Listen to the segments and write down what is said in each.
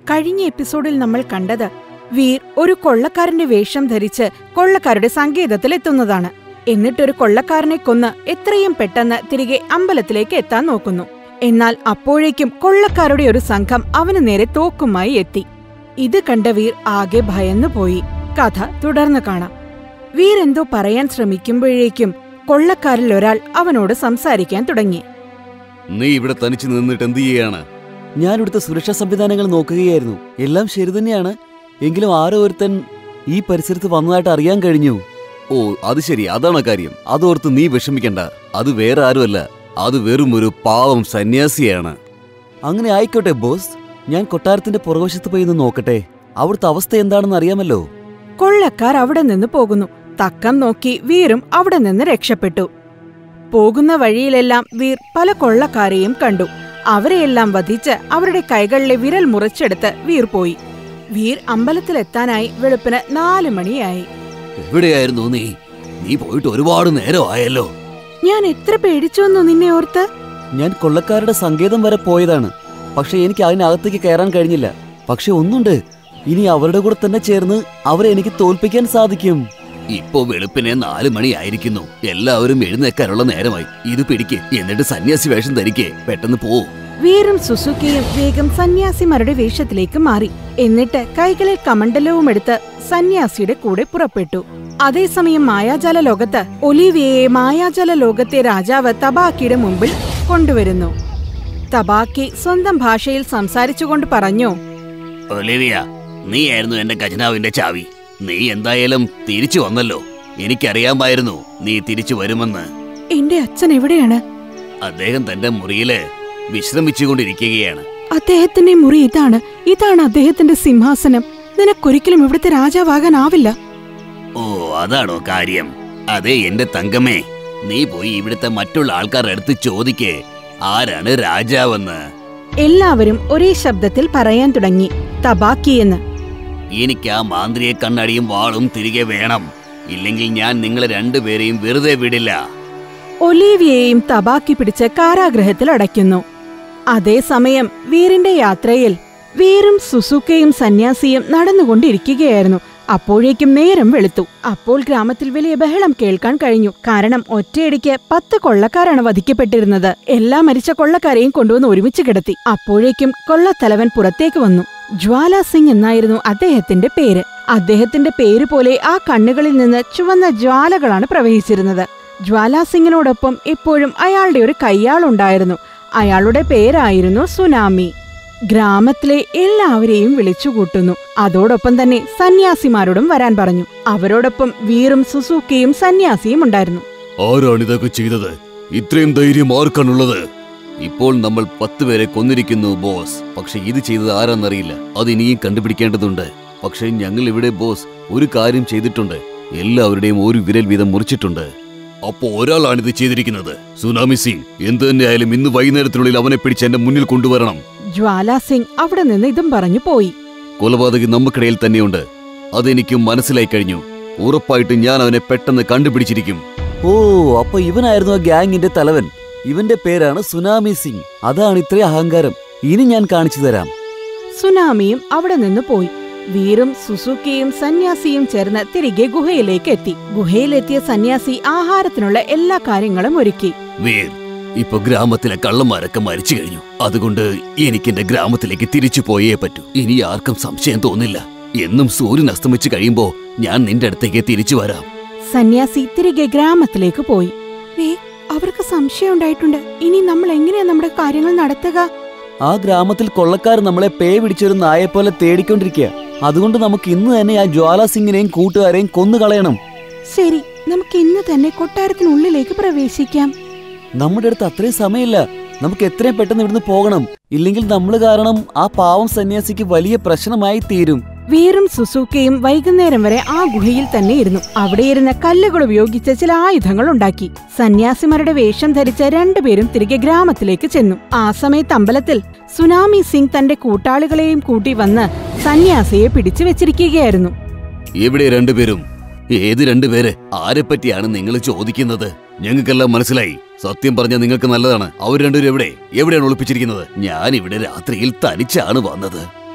കഴിഞ്ഞ എപ്പിസോഡിൽ നമ്മൾ കണ്ടത് വീർ ഒരു കൊള്ളക്കാരന്റെ വേഷം ധരിച്ച് കൊള്ളക്കാരുടെ സങ്കേതത്തിൽ എത്തുന്നതാണ് എന്നിട്ടൊരു കൊള്ളക്കാരനെ കൊന്ന് എത്രയും പെട്ടെന്ന് തിരികെ അമ്പലത്തിലേക്ക് എത്താൻ നോക്കുന്നു എന്നാൽ അപ്പോഴേക്കും കൊള്ളക്കാരുടെ ഒരു സംഘം അവന് നേരെ തോക്കുമായി എത്തി ഇത് കണ്ട വീർ ആകെ ഭയന്നുപോയി കഥ തുടർന്ന് കാണാം വീർ എന്തോ പറയാൻ ശ്രമിക്കുമ്പോഴേക്കും കൊള്ളക്കാരിൽ ഒരാൾ അവനോട് സംസാരിക്കാൻ തുടങ്ങി നീ ഇവിടെ തനിച്ച് നിന്നിട്ട് എന്ത് ചെയ്യാണ് ഞാൻ ഇവിടുത്തെ സുരക്ഷാ സംവിധാനങ്ങൾ നോക്കുകയായിരുന്നു എല്ലാം ശരി തന്നെയാണ് എങ്കിലും ആരോ ഒരുത്തൻ ഈ പരിസരത്ത് വന്നതായിട്ട് അറിയാൻ കഴിഞ്ഞു ഓ അത് ശരി അതാണ് കാര്യം അതോർത്ത് നീ വിഷമിക്കണ്ട അത് വേറെ ആരുമല്ല അത് വെറും ഒരു പാവം സന്യാസിയാണ് അങ്ങനെ ആയിക്കോട്ടെ ബോസ് ഞാൻ കൊട്ടാരത്തിന്റെ പുറകുവശത്ത് പോയി ഒന്ന് നോക്കട്ടെ അവിടുത്തെ അവസ്ഥ എന്താണെന്ന് അറിയാമല്ലോ കൊള്ളക്കാർ അവിടെ നിന്ന് പോകുന്നു തക്കം നോക്കി വീറും അവിടെ നിന്ന് രക്ഷപ്പെട്ടു പോകുന്ന വഴിയിലെല്ലാം വീർ പല കൊള്ളക്കാരെയും കണ്ടു അവരെയെല്ലാം വധിച്ച് അവരുടെ കൈകളിലെ വിരൽ മുറിച്ചെടുത്ത് വീർ പോയി വീർ അമ്പലത്തിലെത്താനായി വെളുപ്പിന് നാലു മണിയായി എവിടെയായിരുന്നു നീ നീ പോയിട്ട് ഒരുപാട് നേരമായല്ലോ ഞാൻ എത്ര പേടിച്ചോന്നു നിന്നെ ഓർത്ത് ഞാൻ കൊള്ളക്കാരുടെ സങ്കേതം വരെ പോയതാണ് പക്ഷെ എനിക്ക് അതിനകത്തേക്ക് കയറാൻ കഴിഞ്ഞില്ല പക്ഷെ ഒന്നുണ്ട് ഇനി അവരുടെ കൂടെ തന്നെ ചേർന്ന് അവരെ എനിക്ക് തോൽപ്പിക്കാൻ സാധിക്കും ഇപ്പോ വെളുപ്പിനെ നാല് മണിയായിരിക്കുന്നു എല്ലാവരും എഴുന്നേക്കാനുള്ള നേരമായി ഇത് പിടിക്ക് എന്നിട്ട് സന്യാസി വേഷം ധരിക്കേ പെട്ടെന്ന് പോ വീറും സുസുക്കിയും വേഗം സന്യാസിമാരുടെ വേഷത്തിലേക്ക് മാറി എന്നിട്ട് കൈകളിൽ കമണ്ഡലവും എടുത്ത് സന്യാസിയുടെ കൂടെ പുറപ്പെട്ടു അതേസമയം മായാജാല ലോകത്ത് ഒലിവിയയെ മായാജാല ലോകത്തെ രാജാവ് തബാക്കിയുടെ മുമ്പിൽ കൊണ്ടുവരുന്നു തബാക്കി സ്വന്തം ഭാഷയിൽ സംസാരിച്ചുകൊണ്ട് പറഞ്ഞു ഒലിവിയ നീയായിരുന്നു എന്റെ ഖജനാവിന്റെ ചാവി നീ എന്തായാലും തിരിച്ചു വന്നല്ലോ എനിക്കറിയാമായിരുന്നു നീ തിരിച്ചു വരുമെന്ന് എന്റെ അച്ഛൻ എവിടെയാണ് അദ്ദേഹം തന്റെ മുറിയില് വിശ്രമിച്ചുകൊണ്ടിരിക്കുകയാണ് അദ്ദേഹത്തിന്റെ മുറി ഇതാണ് ഇതാണ് അദ്ദേഹത്തിന്റെ സിംഹാസനം നിനക്കൊരിക്കലും ഇവിടുത്തെ രാജാവാകാനാവില്ല ഓ അതാണോ കാര്യം അതെ എന്റെ തങ്കമ്മേ നീ പോയി ഇവിടുത്തെ മറ്റുള്ള ആൾക്കാരുടെ അടുത്ത് ചോദിക്കേ ആരാണ് രാജാവെന്ന് എല്ലാവരും ഒരേ ശബ്ദത്തിൽ പറയാൻ തുടങ്ങി തബാക്കിയെന്ന് എനിക്ക് ആ മാന്ത്രിക കണ്ണടിയും വാളും തിരികെ വേണം ഇല്ലെങ്കിൽ ഞാൻ നിങ്ങളെ രണ്ടുപേരെയും വെറുതെ വിടില്ല ഒലീവിയെയും തബാക്കി പിടിച്ച് കാരാഗ്രഹത്തിൽ അടയ്ക്കുന്നു അതേസമയം വീറിന്റെ യാത്രയിൽ വീറും സുസുക്കയും സന്യാസിയും നടന്നുകൊണ്ടിരിക്കുകയായിരുന്നു അപ്പോഴേക്കും നേരം വെളുത്തു അപ്പോൾ ഗ്രാമത്തിൽ വലിയ ബഹളം കേൾക്കാൻ കഴിഞ്ഞു കാരണം ഒറ്റയടിക്ക് പത്ത് കൊള്ളക്കാരാണ് വധിക്കപ്പെട്ടിരുന്നത് എല്ലാ മരിച്ച കൊള്ളക്കാരെയും കൊണ്ടുവന്ന് ഒരുമിച്ച് കിടത്തി അപ്പോഴേക്കും കൊള്ളത്തലവൻ പുറത്തേക്ക് വന്നു ജ്വാല സിംഗ് എന്നായിരുന്നു അദ്ദേഹത്തിന്റെ പേര് അദ്ദേഹത്തിന്റെ പേര് പോലെ ആ കണ്ണുകളിൽ നിന്ന് ചുവന്ന ജ്വാലകളാണ് പ്രവഹിച്ചിരുന്നത് ജ്വാല സിംഗിനോടൊപ്പം എപ്പോഴും അയാളുടെ ഒരു കയ്യാളുണ്ടായിരുന്നു അയാളുടെ പേരായിരുന്നു സുനാമി ഗ്രാമത്തിലെ എല്ലാവരെയും വിളിച്ചുകൂട്ടുന്നു അതോടൊപ്പം തന്നെ സന്യാസിമാരോടും വരാൻ പറഞ്ഞു അവരോടൊപ്പം വീറും സുസൂക്കിയും സന്യാസിയും ഉണ്ടായിരുന്നു ആരാണ് ഇതൊക്കെ ചെയ്തത് ഇത്രയും ധൈര്യം ആർക്കാണുള്ളത് ഇപ്പോൾ നമ്മൾ പത്ത് പേരെ കൊന്നിരിക്കുന്നു ബോസ് പക്ഷെ ഇത് ചെയ്തത് ആരാന്നറിയില്ല അത് ഇനിയും കണ്ടുപിടിക്കേണ്ടതുണ്ട് പക്ഷെ ഞങ്ങൾ ഇവിടെ ബോസ് ഒരു കാര്യം ചെയ്തിട്ടുണ്ട് എല്ലാവരുടെയും ഒരു വിരൽ വീതം മുറിച്ചിട്ടുണ്ട് അപ്പോ ഒരാളാണ് ഇത് ചെയ്തിരിക്കുന്നത് സുനാമി സിംഗ് എന്ത് തന്നെയായാലും ഇന്ന് വൈകുന്നേരത്തിനുള്ളിൽ അവനെ പിടിച്ച് എന്റെ മുന്നിൽ കൊണ്ടുവരണം ജ്വാല സിംഗ് അവിടെ നിന്ന് ഇതും പറഞ്ഞു പോയി കൊലപാതകി നമുക്കിടയിൽ തന്നെയുണ്ട് അതെനിക്കും മനസ്സിലായി കഴിഞ്ഞു ഉറപ്പായിട്ടും ഞാൻ അവനെ പെട്ടെന്ന് കണ്ടുപിടിച്ചിരിക്കും ഓ അപ്പൊ ഇവനായിരുന്നു ആ ഗ്യാങ്ങിന്റെ തലവൻ ഇവന്റെ പേരാണ് സുനാമി സിംഗ് അതാണ് ഇത്രയും അഹങ്കാരം ഇനി ഞാൻ കാണിച്ചു തരാം സുനാമിയും അവിടെ നിന്ന് പോയി വീറും സുസുക്കിയും സന്യാസിയും ചേർന്ന് തിരികെ ഗുഹയിലേക്ക് എത്തി ഗുഹയിലെത്തിയ സന്യാസി ആഹാരത്തിനുള്ള എല്ലാ കാര്യങ്ങളും ഒരുക്കി വീർ ഇപ്പൊ ഗ്രാമത്തിലെ കള്ളന്മാരൊക്കെ മരിച്ചു കഴിഞ്ഞു അതുകൊണ്ട് എനിക്ക് എന്റെ ഗ്രാമത്തിലേക്ക് തിരിച്ചു പോയേ പറ്റൂ ഇനി ആർക്കും സംശയം തോന്നില്ല എന്നും സൂര്യൻ അസ്തമിച്ച് കഴിയുമ്പോ ഞാൻ നിന്റെ അടുത്തേക്ക് തിരിച്ചു വരാം സന്യാസി തിരികെ ഗ്രാമത്തിലേക്ക് പോയി വേ അവർക്ക് സംശയം ഉണ്ടായിട്ടുണ്ട് ഇനി നമ്മൾ എങ്ങനെയാ നമ്മുടെ കാര്യങ്ങൾ നടത്തുക ആ ഗ്രാമത്തിൽ കൊള്ളക്കാർ നമ്മളെ പേ പിടിച്ചൊരു നായെപ്പോലെ തേടിക്കൊണ്ടിരിക്കുക അതുകൊണ്ട് നമുക്ക് ഇന്ന് തന്നെ ആ ജ്വാല സിംഗിനെയും കൂട്ടുകാരെയും കൊന്നു കളയണം ശരി നമുക്ക് ഇന്ന് തന്നെ കൊട്ടാരത്തിനുള്ളിലേക്ക് പ്രവേശിക്കാം നമ്മുടെ അടുത്ത് അത്രയും സമയമില്ല നമുക്ക് എത്രയും പെട്ടെന്ന് ഇവിടുന്ന് പോകണം ഇല്ലെങ്കിൽ നമ്മൾ കാരണം ആ പാവം സന്യാസിക്ക് വലിയ പ്രശ്നമായി തീരും വീറും സുസൂക്കയും വൈകുന്നേരം വരെ ആ ഗുഹയിൽ തന്നെ ഇരുന്നു അവിടെ ഇരുന്ന കല്ലുകൾ ഉപയോഗിച്ച് ചില ആയുധങ്ങൾ ഉണ്ടാക്കി സന്യാസിമാരുടെ വേഷം ധരിച്ച രണ്ടുപേരും തിരികെ ഗ്രാമത്തിലേക്ക് ചെന്നു ആ സമയത്ത് അമ്പലത്തിൽ സുനാമി സിംഗ് തന്റെ കൂട്ടാളികളെയും കൂട്ടി വന്ന് സന്യാസിയെ പിടിച്ചു വെച്ചിരിക്കുകയായിരുന്നു എവിടെ രണ്ടുപേരും ഏത് രണ്ടുപേര് ആരെപ്പറ്റിയാണ് നിങ്ങൾ ചോദിക്കുന്നത് ഞങ്ങൾക്കെല്ലാം മനസ്സിലായി സത്യം പറഞ്ഞ നിങ്ങൾക്ക് നല്ലതാണ് അവർ രണ്ടുപേരും എവിടെ എവിടെയാണ് ഒളിപ്പിച്ചിരിക്കുന്നത് ഞാൻ ഇവിടെ രാത്രിയിൽ തനിച്ചാണ് വന്നത്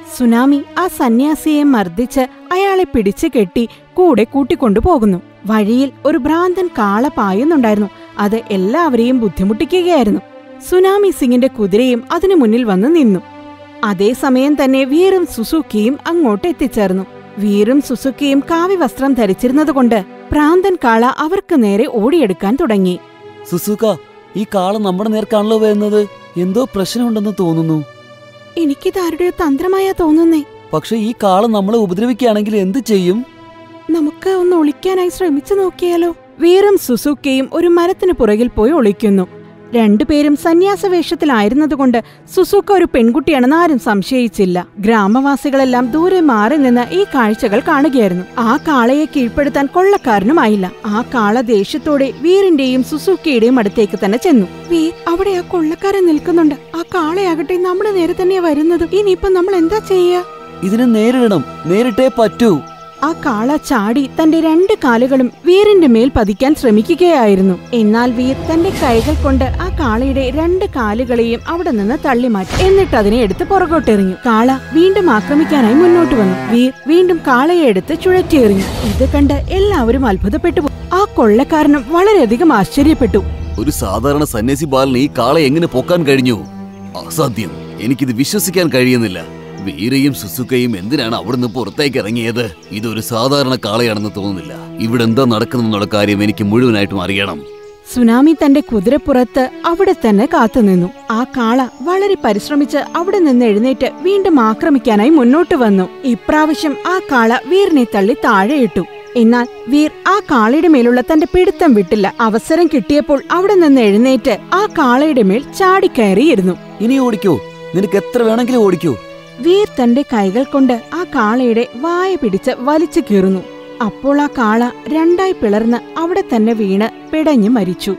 സുനാമി ആ സന്യാസിയെ മർദ്ദിച്ച് അയാളെ പിടിച്ചു കെട്ടി കൂടെ കൂട്ടിക്കൊണ്ടു പോകുന്നു വഴിയിൽ ഒരു ഭ്രാന്തൻ കാള പായുന്നുണ്ടായിരുന്നു അത് എല്ലാവരെയും ബുദ്ധിമുട്ടിക്കുകയായിരുന്നു സുനാമി സിംഗിന്റെ കുതിരയും അതിനു മുന്നിൽ വന്ന് നിന്നു അതേസമയം തന്നെ വീറും സുസുക്കിയും അങ്ങോട്ട് എത്തിച്ചേർന്നു വീറും സുസുക്കിയും കാവ്യവസ്ത്രം ധരിച്ചിരുന്നതുകൊണ്ട് ഭ്രാന്തൻ കാള അവർക്ക് നേരെ ഓടിയെടുക്കാൻ തുടങ്ങി സുസുക്ക ഈ കാള നമ്മുടെ നേർക്കാണല്ലോ വരുന്നത് എന്തോ പ്രശ്നമുണ്ടെന്ന് തോന്നുന്നു എനിക്കിതാരുടെ തന്ത്രമായാ തോന്നുന്നേ പക്ഷെ ഈ കാള നമ്മളെ ഉപദ്രവിക്കുകയാണെങ്കിൽ എന്ത് ചെയ്യും നമുക്ക് ഒന്ന് ഒളിക്കാനായി ശ്രമിച്ചു നോക്കിയാലോ വീറും സുസുക്കിയും ഒരു മരത്തിന് പുറകിൽ പോയി ഒളിക്കുന്നു രണ്ടുപേരും സന്യാസ വേഷത്തിലായിരുന്നതുകൊണ്ട് സുസുക്ക ഒരു പെൺകുട്ടിയാണെന്ന് ആരും സംശയിച്ചില്ല ഗ്രാമവാസികളെല്ലാം ദൂരെ മാറി നിന്ന് ഈ കാഴ്ചകൾ കാണുകയായിരുന്നു ആ കാളയെ കീഴ്പ്പെടുത്താൻ കൊള്ളക്കാരനുമായില്ല ആ കാള ദേഷ്യത്തോടെ വീറിന്റെയും സുസുക്കിയുടെയും അടുത്തേക്ക് തന്നെ ചെന്നു വീർ അവിടെ ആ കൊള്ളക്കാരൻ നിൽക്കുന്നുണ്ട് ആ കാളയാകട്ടെ നമ്മുടെ നേരെ തന്നെയാ വരുന്നത് ഇനിയിപ്പോ നമ്മൾ എന്താ ചെയ്യാ ഇതിനെ നേരിടണം നേരിട്ടേ പറ്റൂ ആ കാള ചാടി തന്റെ രണ്ട് കാലുകളും വീറിന്റെ മേൽ പതിക്കാൻ ശ്രമിക്കുകയായിരുന്നു എന്നാൽ വീർ തന്റെ കൈകൾ കൊണ്ട് ആ കാളയുടെ രണ്ട് കാലുകളെയും അവിടെ നിന്ന് തള്ളിമാറ്റി എന്നിട്ട് അതിനെ എടുത്ത് പുറകോട്ടെറിഞ്ഞു കാള വീണ്ടും ആക്രമിക്കാനായി മുന്നോട്ട് വന്നു വീർ വീണ്ടും കാളയെ എടുത്ത് ചുഴറ്റിയെറിഞ്ഞു ഇത് കണ്ട് എല്ലാവരും അത്ഭുതപ്പെട്ടു പോയി. ആ കൊള്ളക്കാരനും വളരെയധികം ആശ്ചര്യപ്പെട്ടു ഒരു സാധാരണ സന്യാസി ബാലന് ഈ കാളെ എങ്ങനെ പൊക്കാൻ കഴിഞ്ഞു അസാധ്യം എനിക്കിത് വിശ്വസിക്കാൻ കഴിയുന്നില്ല വീരയും സുസുക്കയും എന്തിനാണ് അവിടുന്ന് പുറത്തേക്ക് ഇറങ്ങിയത് ഇതൊരു സാധാരണ കാളയാണെന്ന് തോന്നുന്നില്ല ഇവിടെ എന്താ നടക്കുന്നെന്നുള്ള കാര്യം എനിക്ക് മുഴുവനായിട്ടും അറിയണം സുനാമി തന്റെ കുതിരപ്പുറത്ത് അവിടെ തന്നെ കാത്തുനിന്നു ആ കാള വളരെ പരിശ്രമിച്ച് അവിടെ നിന്ന് എഴുന്നേറ്റ് വീണ്ടും ആക്രമിക്കാനായി മുന്നോട്ട് വന്നു ഇപ്രാവശ്യം ആ കാള വീറിനെ തള്ളി താഴെയിട്ടു എന്നാൽ വീർ ആ കാളയുടെ മേലുള്ള തന്റെ പിടുത്തം വിട്ടില്ല അവസരം കിട്ടിയപ്പോൾ അവിടെ നിന്ന് എഴുന്നേറ്റ് ആ കാളയുടെ മേൽ ചാടിക്കയറിയിരുന്നു ഇനി ഓടിക്കോ നിനക്ക് എത്ര വേണമെങ്കിലും ഓടിക്കോ വീർ തന്റെ കൈകൾ കൊണ്ട് ആ കാളയുടെ വായ പിടിച്ച് വലിച്ചു കീറുന്നു അപ്പോൾ ആ കാള രണ്ടായി പിളർന്ന് അവിടെ തന്നെ വീണ് പിടഞ്ഞു മരിച്ചു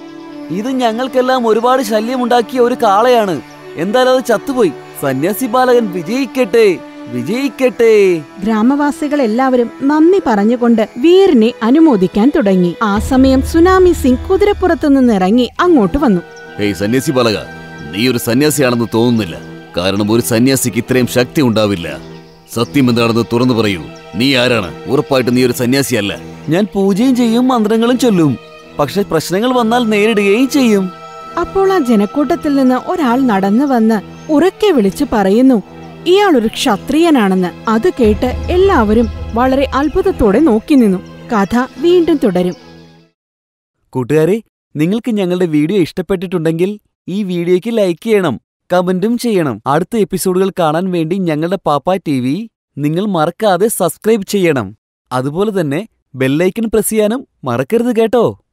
ഇത് ഞങ്ങൾക്കെല്ലാം ഒരുപാട് ശല്യമുണ്ടാക്കിയ ഒരു കാളയാണ് എന്തായാലും അത് ചത്തുപോയി സന്യാസി ബാലകൻ വിജയിക്കട്ടെ വിജയിക്കട്ടെ ഗ്രാമവാസികൾ എല്ലാവരും നന്ദി പറഞ്ഞുകൊണ്ട് വീറിനെ അനുമോദിക്കാൻ തുടങ്ങി ആ സമയം സുനാമി സിംഗ് കുതിരപ്പുറത്തു നിന്നിറങ്ങി അങ്ങോട്ട് വന്നു ഹേയ് സന്യാസി ബാലക നീ ഒരു സന്യാസിയാണെന്ന് തോന്നുന്നില്ല കാരണം ഒരു സന്യാസിക്ക് ഇത്രയും ശക്തി ഉണ്ടാവില്ല സത്യം എന്താണെന്ന് തുറന്നു പറയൂ നീ ആരാണ് ഉറപ്പായിട്ട് നീ ഒരു സന്യാസിയല്ല ഞാൻ പൂജയും ചെയ്യും മന്ത്രങ്ങളും ചൊല്ലും പക്ഷെ പ്രശ്നങ്ങൾ വന്നാൽ നേരിടുകയും ചെയ്യും അപ്പോൾ ആ ജനക്കൂട്ടത്തിൽ നിന്ന് ഒരാൾ നടന്നു വന്ന് ഉറക്കെ വിളിച്ചു പറയുന്നു ഇയാൾ ഒരു ക്ഷത്രിയനാണെന്ന് അത് കേട്ട് എല്ലാവരും വളരെ അത്ഭുതത്തോടെ നോക്കി നിന്നു കഥ വീണ്ടും തുടരും കൂട്ടുകാരെ നിങ്ങൾക്ക് ഞങ്ങളുടെ വീഡിയോ ഇഷ്ടപ്പെട്ടിട്ടുണ്ടെങ്കിൽ ഈ വീഡിയോയ്ക്ക് ലൈക്ക് ചെയ്യണം കമന്റും ചെയ്യണം അടുത്ത എപ്പിസോഡുകൾ കാണാൻ വേണ്ടി ഞങ്ങളുടെ പാപ്പ ടി വി നിങ്ങൾ മറക്കാതെ സബ്സ്ക്രൈബ് ചെയ്യണം അതുപോലെ തന്നെ ബെല്ലൈക്കൺ പ്രസ് ചെയ്യാനും മറക്കരുത് കേട്ടോ